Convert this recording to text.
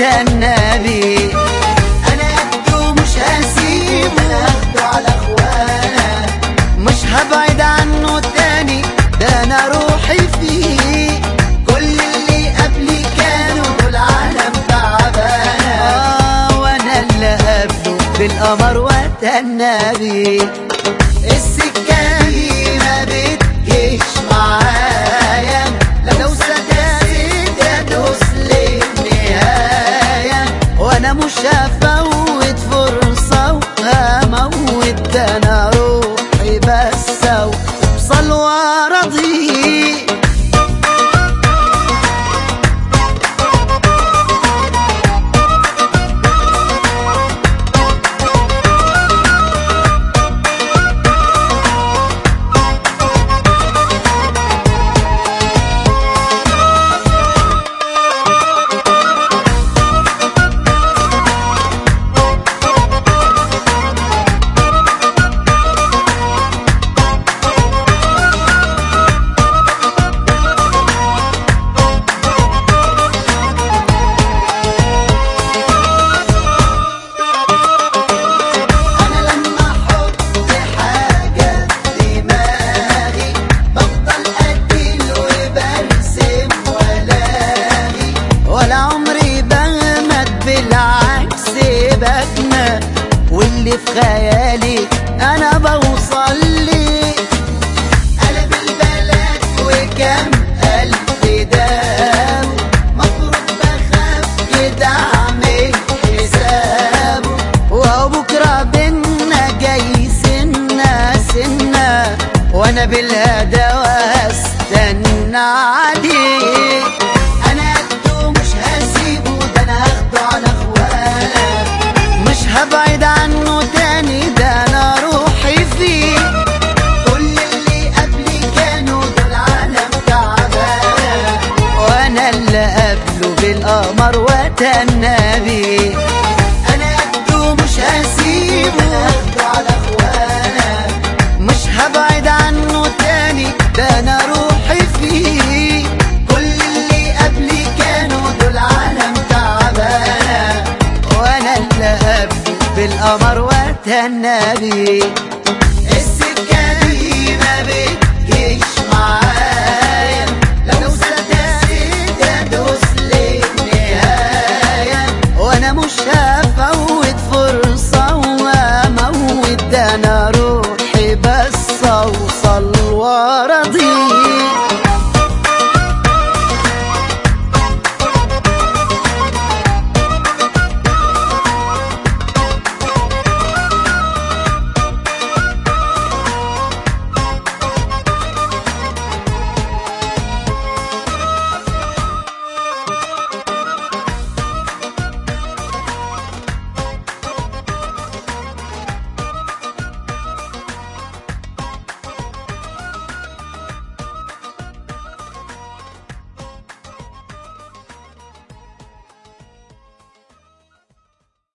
وتنبي انا قده مش هسيبه انا هاخده على اخوانا مش هبعد عنه تاني ده انا روحي فيه كل اللي قبلي كانوا دول عالم تعبانه آه وانا اللي قبله بالقمر وتنبي السكه دي ما بتجيش معايا لو سدست ادوس للنهايه وانا مش هفوت فرصة وهموت ده انا روحي بس اوصل وارضي انا لما احط حاجه في دماغي بفضل اديل وبرسم والاقي ولا عمري بغمد بالعكس بجنى واللي في خيالي انا بوصل لي قلب البلد وكم ألف داب مفروض بخاف كده أعمل حسابه وهو بكرة بينا جاي سنة سنة وانا بالهدى واستنى عليه أنا قده مش هسيبه ده أنا هاخده على إخوانا مش هبعد عنه تاني ده انا روحي فيه كل اللي قبلي كانوا دول عالم تعبانة وانا اللي قبله بالقمر وتنبي أنا قده مش هسيبه أنا هاخده على إخوانا مش هبعد عنه تاني ده انا روحي فيه كل اللي قبلي كانوا دول عالم تعبانة وانا اللي قبله بالقمر وتنبي